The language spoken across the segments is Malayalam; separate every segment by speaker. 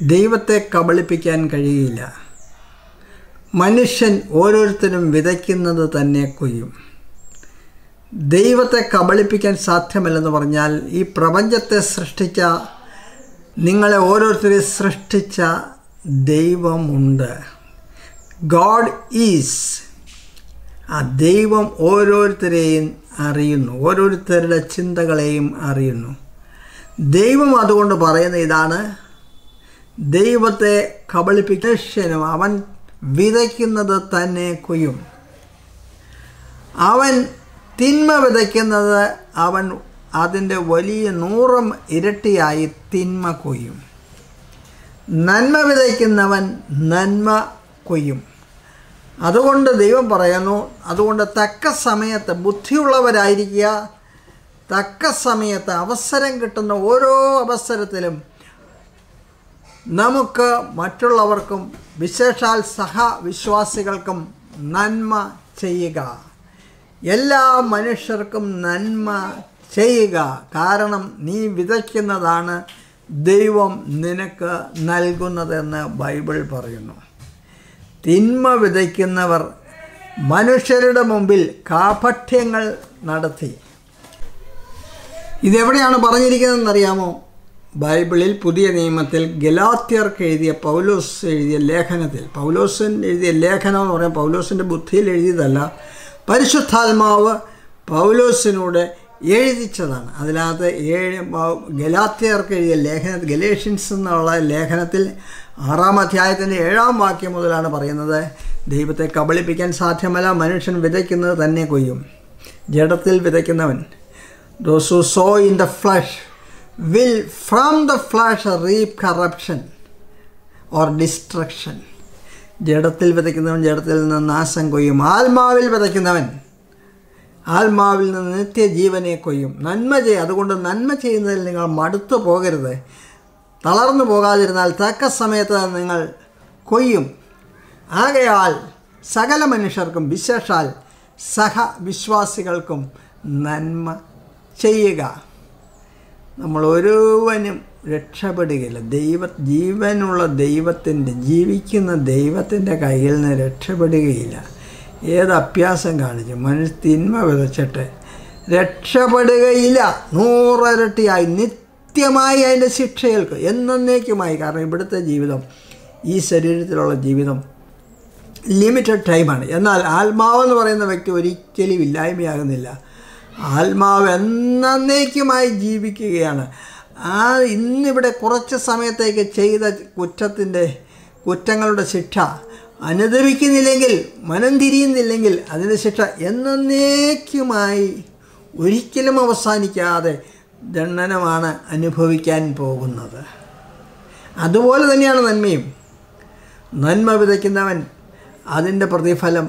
Speaker 1: ദൈവത്തെ കബളിപ്പിക്കാൻ കഴിയില്ല മനുഷ്യൻ ഓരോരുത്തരും വിതയ്ക്കുന്നത് തന്നെ കൊയ്യും ദൈവത്തെ കബളിപ്പിക്കാൻ സാധ്യമല്ലെന്ന് പറഞ്ഞാൽ ഈ പ്രപഞ്ചത്തെ സൃഷ്ടിച്ച നിങ്ങളെ ഓരോരുത്തരെയും സൃഷ്ടിച്ച ദൈവമുണ്ട് ഗോഡ് ഈസ് ആ ദൈവം ഓരോരുത്തരെയും അറിയുന്നു ഓരോരുത്തരുടെ ചിന്തകളെയും അറിയുന്നു ദൈവം അതുകൊണ്ട് പറയുന്ന ഇതാണ് ദൈവത്തെ കബളിപ്പിക്കനും അവൻ വിതയ്ക്കുന്നത് തന്നെ കൊയ്യും അവൻ തിന്മ വിതയ്ക്കുന്നത് അവൻ അതിൻ്റെ വലിയ നൂറും ഇരട്ടിയായി തിന്മ കൊയ്യും നന്മ വിതയ്ക്കുന്നവൻ നന്മ കൊയ്യും അതുകൊണ്ട് ദൈവം പറയുന്നു അതുകൊണ്ട് തക്ക സമയത്ത് ബുദ്ധിയുള്ളവരായിരിക്കുക തക്ക സമയത്ത് അവസരം കിട്ടുന്ന ഓരോ അവസരത്തിലും നമുക്ക് മറ്റുള്ളവർക്കും വിശേഷാൽ സഹവിശ്വാസികൾക്കും നന്മ ചെയ്യുക എല്ലാ മനുഷ്യർക്കും നന്മ ചെയ്യുക കാരണം നീ വിതയ്ക്കുന്നതാണ് ദൈവം നിനക്ക് നൽകുന്നതെന്ന് ബൈബിൾ പറയുന്നു തിന്മ വിതയ്ക്കുന്നവർ മനുഷ്യരുടെ മുമ്പിൽ കാപഠ്യങ്ങൾ നടത്തി ഇതെവിടെയാണ് പറഞ്ഞിരിക്കുന്നതെന്നറിയാമോ ബൈബിളിൽ പുതിയ നിയമത്തിൽ ഗലാത്യർക്ക് എഴുതിയ പൗലോസ് എഴുതിയ ലേഖനത്തിൽ പൗലോസൻ എഴുതിയ ലേഖനം എന്ന് പറയാൻ പൗലോസിൻ്റെ ബുദ്ധിയിൽ എഴുതിയതല്ല പരിശുദ്ധാത്മാവ് പൗലോസിനോട് എഴുതിച്ചതാണ് അതിനകത്ത് ഏഴ് ഗലാത്യർക്ക് എഴുതിയ ലേഖന ഗലേഷ്യൻസ് എന്നുള്ള ലേഖനത്തിൽ ആറാം അധ്യായത്തിൻ്റെ ഏഴാം വാക്യം മുതലാണ് പറയുന്നത് ദൈവത്തെ കബളിപ്പിക്കാൻ സാധ്യമല്ല മനുഷ്യൻ വിതയ്ക്കുന്നത് തന്നെ കൊയ്യും ജഡത്തിൽ വിതയ്ക്കുന്നവൻ those who sow in the flesh will from the flesh reap corruption or destruction ജഡത്തിൽ വിതയ്ക്കുന്നവൻ ജഡത്തിൽ നിന്ന് നാശം കൊയ്യും ആത്മാവിൽ വിതയ്ക്കുന്നവൻ ആത്മാവിൽ നിന്ന് നിത്യജീവനെ കൊയ്യും നന്മ ചെയ്യ അതുകൊണ്ട് നന്മ ചെയ്യുന്നതിൽ നിങ്ങൾ മടുത്തു പോകരുത് തളർന്നു പോകാതിരുന്നാൽ തക്ക സമയത്ത് നിങ്ങൾ കൊയ്യും ആകയാൽ സകല മനുഷ്യർക്കും വിശേഷാൽ സഹവിശ്വാസികൾക്കും നന്മ ചെയ്യുക നമ്മൾ ഒരുവനും രക്ഷപ്പെടുകയില്ല ദൈവ ജീവനുള്ള ദൈവത്തിൻ്റെ ജീവിക്കുന്ന ദൈവത്തിൻ്റെ കയ്യിൽ നിന്ന് രക്ഷപ്പെടുകയില്ല ഏത് അഭ്യാസം കാണിച്ചു മനുഷ്യ തിന്മ വിതച്ചിട്ട് രക്ഷപ്പെടുകയില്ല നൂറരട്ടിയായി നിത്യമായി അതിൻ്റെ ശിക്ഷയേൽക്കും എന്നേക്കുമായി കാരണം ഇവിടുത്തെ ജീവിതം ഈ ശരീരത്തിലുള്ള ജീവിതം ലിമിറ്റഡ് ടൈമാണ് എന്നാൽ ആത്മാവെന്ന് പറയുന്ന വ്യക്തി ഒരിക്കലും ഇല്ലായ്മയാകുന്നില്ല ആത്മാവ് എന്നേക്കുമായി ജീവിക്കുകയാണ് ആ ഇന്നിവിടെ കുറച്ച് സമയത്തേക്ക് ചെയ്ത കുറ്റത്തിൻ്റെ കുറ്റങ്ങളുടെ ശിക്ഷ അനുദവിക്കുന്നില്ലെങ്കിൽ മനം തിരിയുന്നില്ലെങ്കിൽ അതിൻ്റെ ശിക്ഷ എന്നേക്കുമായി ഒരിക്കലും അവസാനിക്കാതെ ദണ്ഡനമാണ് അനുഭവിക്കാൻ പോകുന്നത് അതുപോലെ തന്നെയാണ് നന്മയും നന്മ വിതയ്ക്കുന്നവൻ അതിൻ്റെ പ്രതിഫലം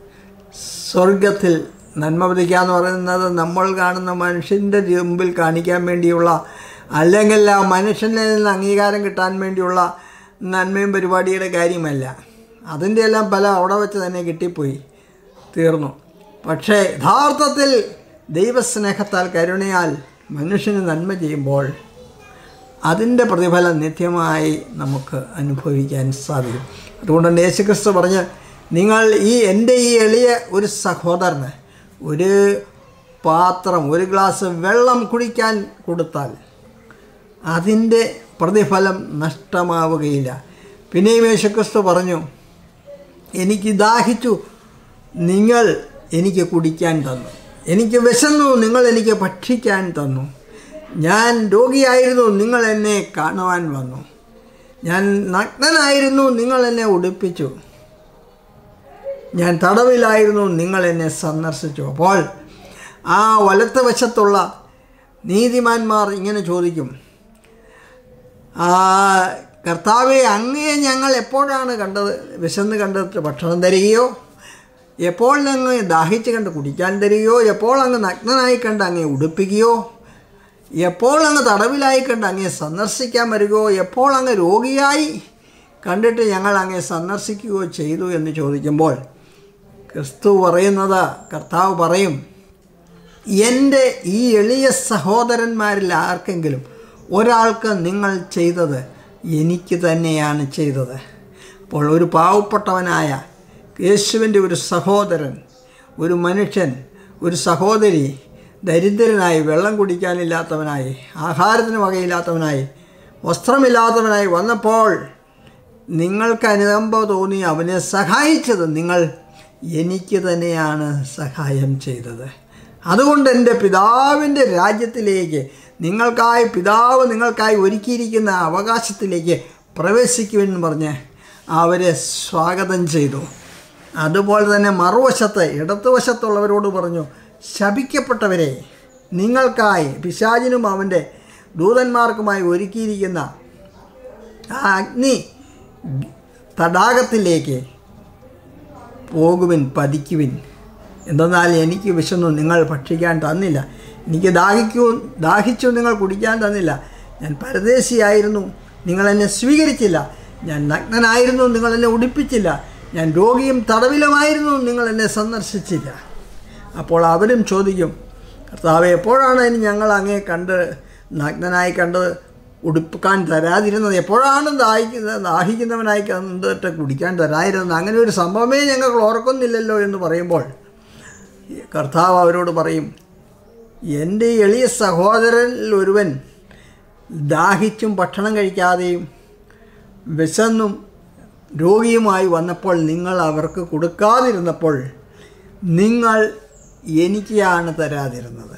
Speaker 1: സ്വർഗത്തിൽ നന്മ വിതയ്ക്കുക എന്ന് പറയുന്നത് നമ്മൾ കാണുന്ന മനുഷ്യൻ്റെ മുമ്പിൽ കാണിക്കാൻ വേണ്ടിയുള്ള അല്ലെങ്കിൽ ആ മനുഷ്യനിൽ നിന്ന് അംഗീകാരം കിട്ടാൻ വേണ്ടിയുള്ള നന്മയും പരിപാടിയുടെ കാര്യമല്ല അതിൻ്റെ എല്ലാം പല അവിടെ വെച്ച് തന്നെ കിട്ടിപ്പോയി തീർന്നു പക്ഷേ യഥാർത്ഥത്തിൽ ദൈവസ്നേഹത്താൽ കരുണയാൽ മനുഷ്യന് നന്മ ചെയ്യുമ്പോൾ അതിൻ്റെ പ്രതിഫലം നിത്യമായി നമുക്ക് അനുഭവിക്കാൻ സാധിക്കും അതുകൊണ്ട് തന്നെ യേശുക്രിസ്തു പറഞ്ഞ് നിങ്ങൾ ഈ എൻ്റെ ഈ എളിയ ഒരു സഹോദരന് ഒരു പാത്രം ഒരു ഗ്ലാസ് വെള്ളം കുടിക്കാൻ കൊടുത്താൽ അതിൻ്റെ പ്രതിഫലം നഷ്ടമാവുകയില്ല പിന്നെയും യേശുക്രിസ്തു പറഞ്ഞു എനിക്ക് ദാഹിച്ചു നിങ്ങൾ എനിക്ക് കുടിക്കാൻ തന്നു എനിക്ക് വിശന്നു നിങ്ങൾ എനിക്ക് ഭക്ഷിക്കാൻ തന്നു ഞാൻ രോഗിയായിരുന്നു നിങ്ങൾ എന്നെ കാണുവാൻ വന്നു ഞാൻ നഗ്നനായിരുന്നു നിങ്ങൾ എന്നെ ഉടുപ്പിച്ചു ഞാൻ തടവിലായിരുന്നു നിങ്ങൾ എന്നെ സന്ദർശിച്ചു അപ്പോൾ ആ വലത്ത് വശത്തുള്ള നീതിമാന്മാർ ഇങ്ങനെ ചോദിക്കും ആ കർത്താവെ അങ്ങയെ ഞങ്ങൾ എപ്പോഴാണ് കണ്ടത് വിശന്ന് കണ്ടിട്ട് ഭക്ഷണം തരികയോ എപ്പോൾ അങ്ങ് ദാഹിച്ച് കണ്ട് കുടിക്കാൻ തരികയോ എപ്പോൾ അങ്ങ് നഗ്നനായി കണ്ട് അങ്ങേ ഉടുപ്പിക്കുകയോ എപ്പോൾ അങ്ങ് തടവിലായി കണ്ട് അങ്ങേ സന്ദർശിക്കാൻ വരികയോ എപ്പോൾ അങ്ങ് രോഗിയായി കണ്ടിട്ട് ഞങ്ങൾ അങ്ങേ സന്ദർശിക്കുകയോ ചെയ്തു എന്ന് ചോദിക്കുമ്പോൾ ക്രിസ്തു പറയുന്നത് കർത്താവ് പറയും എൻ്റെ ഈ എളിയ സഹോദരന്മാരിൽ ആർക്കെങ്കിലും ഒരാൾക്ക് നിങ്ങൾ ചെയ്തത് എനിക്ക് തന്നെയാണ് ചെയ്തത് അപ്പോൾ ഒരു പാവപ്പെട്ടവനായ യേശുവിൻ്റെ ഒരു സഹോദരൻ ഒരു മനുഷ്യൻ ഒരു സഹോദരി ദരിദ്രനായി വെള്ളം കുടിക്കാനില്ലാത്തവനായി ആഹാരത്തിന് വകയില്ലാത്തവനായി വസ്ത്രമില്ലാത്തവനായി വന്നപ്പോൾ നിങ്ങൾക്ക് അനുകമ്പ തോന്നി അവനെ സഹായിച്ചത് നിങ്ങൾ എനിക്ക് തന്നെയാണ് സഹായം ചെയ്തത് അതുകൊണ്ട് എൻ്റെ പിതാവിൻ്റെ രാജ്യത്തിലേക്ക് നിങ്ങൾക്കായി പിതാവ് നിങ്ങൾക്കായി ഒരുക്കിയിരിക്കുന്ന അവകാശത്തിലേക്ക് പ്രവേശിക്കുമെന്ന് പറഞ്ഞ് അവരെ സ്വാഗതം ചെയ്തു അതുപോലെ തന്നെ മറുവശത്ത് ഇടതുവശത്തുള്ളവരോട് പറഞ്ഞു ശപിക്കപ്പെട്ടവരെ നിങ്ങൾക്കായി പിശാചിനും അവൻ്റെ ദൂതന്മാർക്കുമായി ഒരുക്കിയിരിക്കുന്ന ആ അഗ്നി തടാകത്തിലേക്ക് പോകുവിൻ പതിക്കുവിൻ എന്തെന്നാൽ എനിക്ക് വിശന്നു നിങ്ങൾ ഭക്ഷിക്കാൻ തന്നില്ല എനിക്ക് ദാഹിക്കൂ ദാഹിച്ചു നിങ്ങൾ കുടിക്കാൻ തന്നില്ല ഞാൻ പരദേശിയായിരുന്നു നിങ്ങൾ എന്നെ സ്വീകരിച്ചില്ല ഞാൻ നഗ്നനായിരുന്നു നിങ്ങൾ എന്നെ ഉടുപ്പിച്ചില്ല ഞാൻ രോഗിയും തടവിലുമായിരുന്നു നിങ്ങൾ എന്നെ സന്ദർശിച്ചില്ല അപ്പോൾ അവരും ചോദിക്കും കർത്താവ് എപ്പോഴാണ് ഇനി ഞങ്ങൾ അങ്ങേ കണ്ട് നഗ്നനായി കണ്ട് ഉടുപ്പിക്കാൻ തരാതിരുന്നത് എപ്പോഴാണ് ദാഹിക്കുന്നത് ദാഹിക്കുന്നവനായി കണ്ടിട്ട് കുടിക്കാൻ തരാതിരുന്നത് അങ്ങനെ ഒരു സംഭവമേ ഞങ്ങൾ ഓർക്കുന്നില്ലല്ലോ എന്ന് പറയുമ്പോൾ കർത്താവ് അവരോട് പറയും എൻ്റെ എളിയ സഹോദരനിൽ ഒരുവൻ ദാഹിച്ചും ഭക്ഷണം കഴിക്കാതെയും വിശന്നും രോഗിയുമായി വന്നപ്പോൾ നിങ്ങൾ അവർക്ക് കൊടുക്കാതിരുന്നപ്പോൾ നിങ്ങൾ എനിക്കാണ് തരാതിരുന്നത്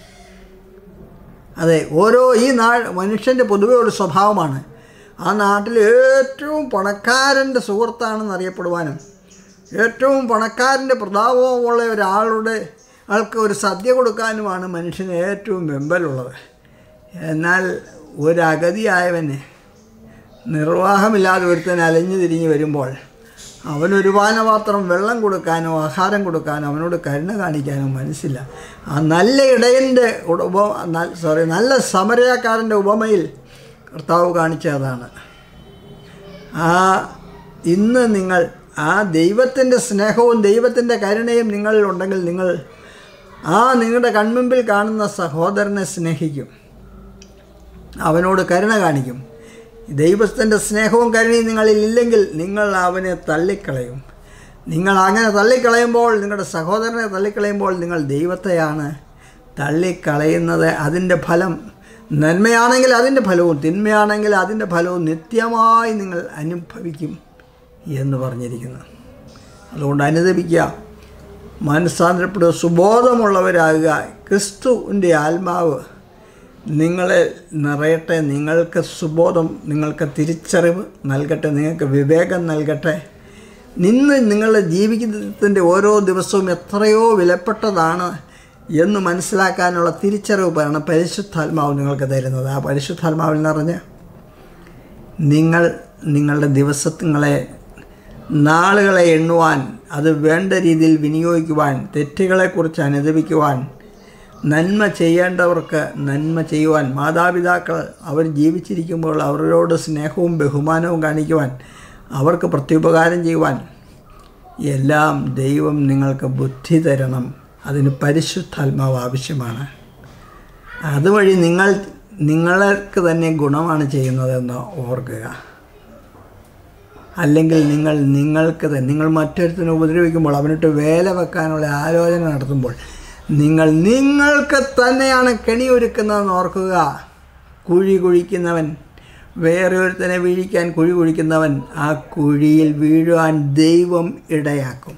Speaker 1: അതെ ഓരോ ഈ നാ മനുഷ്യൻ്റെ പൊതുവെ ഒരു സ്വഭാവമാണ് ആ നാട്ടിൽ ഏറ്റവും പണക്കാരൻ്റെ സുഹൃത്താണെന്ന് അറിയപ്പെടുവാനും ഏറ്റവും പണക്കാരൻ്റെ പ്രതാപമുള്ള ഒരാളുടെ ആൾക്ക് ഒരു സദ്യ കൊടുക്കാനുമാണ് മനുഷ്യന് ഏറ്റവും വെമ്പലുള്ളത് എന്നാൽ ഒരഗതിയായവന് നിർവാഹമില്ലാതെ ഒരുത്തൻ അലഞ്ഞു തിരിഞ്ഞ് വരുമ്പോൾ അവനൊരു പാനപാത്രം വെള്ളം കൊടുക്കാനോ ആഹാരം കൊടുക്കാനോ അവനോട് കരുണ കാണിക്കാനോ മനസ്സില്ല ആ നല്ല ഇടയൻ്റെ ഉപ സോറി നല്ല സമരക്കാരൻ്റെ ഉപമയിൽ കർത്താവ് കാണിച്ചതാണ് ആ ഇന്ന് നിങ്ങൾ ആ ദൈവത്തിൻ്റെ സ്നേഹവും ദൈവത്തിൻ്റെ കരുണയും നിങ്ങളിൽ ഉണ്ടെങ്കിൽ നിങ്ങൾ ആ നിങ്ങളുടെ കൺമുമ്പിൽ കാണുന്ന സഹോദരനെ സ്നേഹിക്കും അവനോട് കരുണ കാണിക്കും ദൈവത്തിൻ്റെ സ്നേഹവും കരുണയും നിങ്ങളിൽ ഇല്ലെങ്കിൽ നിങ്ങൾ അവനെ തള്ളിക്കളയും നിങ്ങൾ അങ്ങനെ തള്ളിക്കളയുമ്പോൾ നിങ്ങളുടെ സഹോദരനെ തള്ളിക്കളയുമ്പോൾ നിങ്ങൾ ദൈവത്തെയാണ് തള്ളിക്കളയുന്നത് അതിൻ്റെ ഫലം നന്മയാണെങ്കിൽ അതിൻ്റെ ഫലവും തിന്മയാണെങ്കിൽ അതിൻ്റെ ഫലവും നിത്യമായി നിങ്ങൾ അനുഭവിക്കും എന്ന് പറഞ്ഞിരിക്കുന്നു അതുകൊണ്ട് അനുദപിക്കുക മനസ്സാന്തരപ്പെടുക സുബോധമുള്ളവരാകുക ക്രിസ്തുവിൻ്റെ ആത്മാവ് നിങ്ങളെ നിറയട്ടെ നിങ്ങൾക്ക് സുബോധം നിങ്ങൾക്ക് തിരിച്ചറിവ് നൽകട്ടെ നിങ്ങൾക്ക് വിവേകം നൽകട്ടെ നിന്ന് നിങ്ങളുടെ ജീവിതത്തിൻ്റെ ഓരോ ദിവസവും എത്രയോ വിലപ്പെട്ടതാണ് എന്ന് മനസ്സിലാക്കാനുള്ള തിരിച്ചറിവ് പറയണം പരിശുദ്ധാത്മാവ് നിങ്ങൾക്ക് തരുന്നത് ആ പരിശുദ്ധാത്മാവിൽ നിറഞ്ഞ് നിങ്ങൾ നിങ്ങളുടെ ദിവസങ്ങളെ നാളുകളെ എണ്ണുവാൻ അത് വേണ്ട രീതിയിൽ വിനിയോഗിക്കുവാൻ തെറ്റുകളെക്കുറിച്ച് അനുദപിക്കുവാൻ നന്മ ചെയ്യേണ്ടവർക്ക് നന്മ ചെയ്യുവാൻ മാതാപിതാക്കൾ അവർ ജീവിച്ചിരിക്കുമ്പോൾ അവരോട് സ്നേഹവും ബഹുമാനവും കാണിക്കുവാൻ അവർക്ക് പ്രത്യുപകാരം ചെയ്യുവാൻ എല്ലാം ദൈവം നിങ്ങൾക്ക് ബുദ്ധി തരണം അതിന് പരിശുദ്ധാത്മാവ് ആവശ്യമാണ് അതുവഴി നിങ്ങൾ നിങ്ങൾക്ക് തന്നെ ഗുണമാണ് ചെയ്യുന്നതെന്ന് ഓർക്കുക അല്ലെങ്കിൽ നിങ്ങൾ നിങ്ങൾക്ക് തന്നെ നിങ്ങൾ മറ്റൊരുത്തിനെ ഉപദ്രവിക്കുമ്പോൾ അവനിട്ട് വേല വെക്കാനുള്ള ആലോചന നടത്തുമ്പോൾ നിങ്ങൾ നിങ്ങൾക്ക് തന്നെയാണ് കെണി ഒരുക്കുന്നതെന്ന് ഓർക്കുക കുഴി കുഴിക്കുന്നവൻ വേറെ ഒരുത്തനെ വീഴിക്കാൻ കുഴി കുഴിക്കുന്നവൻ ആ കുഴിയിൽ വീഴുവാൻ ദൈവം ഇടയാക്കും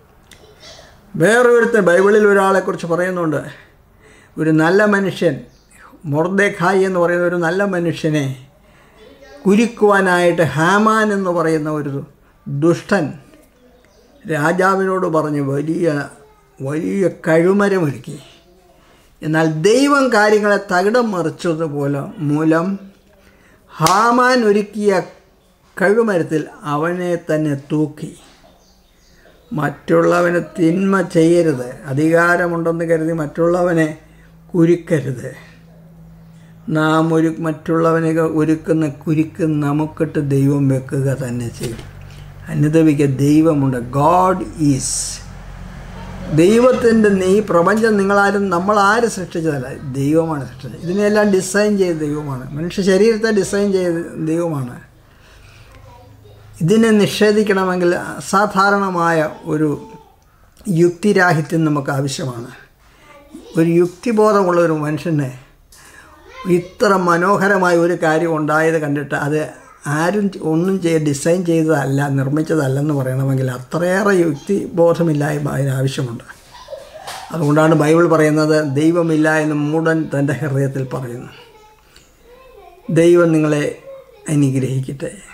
Speaker 1: വേറെ ഒരുത്തൻ ബൈബിളിൽ ഒരാളെക്കുറിച്ച് പറയുന്നുണ്ട് ഒരു നല്ല മനുഷ്യൻ മൊർദേഖായി എന്ന് പറയുന്ന ഒരു നല്ല മനുഷ്യനെ കുരുക്കുവാനായിട്ട് ഹാമാൻ എന്ന് പറയുന്ന ഒരു ദുഷ്ടൻ രാജാവിനോട് പറഞ്ഞ് വലിയ വലിയ കഴുമരമൊരുക്കി എന്നാൽ ദൈവം കാര്യങ്ങളെ തകിടം മറിച്ചതുപോലെ മൂലം ഹാമാൻ ഒരുക്കിയ കഴുമരത്തിൽ അവനെ തന്നെ തൂക്കി മറ്റുള്ളവന് തിന്മ ചെയ്യരുത് അധികാരമുണ്ടെന്ന് കരുതി മറ്റുള്ളവനെ കുരുക്കരുത് നാം ഒരു മറ്റുള്ളവനെ ഒരുക്കുന്ന കുരുക്ക് നമുക്കിട്ട് ദൈവം വെക്കുക തന്നെ ചെയ്യും അനുദവിക്കുക ദൈവമുണ്ട് ഗോഡ് ഈസ് ദൈവത്തിൻ്റെ ഈ പ്രപഞ്ചം നിങ്ങളാരും നമ്മളാരും സൃഷ്ടിച്ചതല്ല ദൈവമാണ് സൃഷ്ടിച്ചത് ഇതിനെല്ലാം ഡിസൈൻ ചെയ്ത ദൈവമാണ് മനുഷ്യ ശരീരത്തെ ഡിസൈൻ ചെയ്ത ദൈവമാണ് ഇതിനെ നിഷേധിക്കണമെങ്കിൽ അസാധാരണമായ ഒരു യുക്തിരാഹിത്യം നമുക്ക് ആവശ്യമാണ് ഒരു യുക്തിബോധമുള്ള ഒരു മനുഷ്യനെ ഇത്ര മനോഹരമായ ഒരു കാര്യം ഉണ്ടായത് കണ്ടിട്ട് അത് ആരും ഒന്നും ചെയ്ത് ഡിസൈൻ ചെയ്തതല്ല നിർമ്മിച്ചതല്ലെന്ന് പറയണമെങ്കിൽ അത്രയേറെ യുക്തിബോധമില്ലായ്മ അതിനാവശ്യമുണ്ട് അതുകൊണ്ടാണ് ബൈബിൾ പറയുന്നത് ദൈവമില്ല എന്ന് മൂടൻ തൻ്റെ ഹൃദയത്തിൽ പറയുന്നു ദൈവം നിങ്ങളെ അനുഗ്രഹിക്കട്ടെ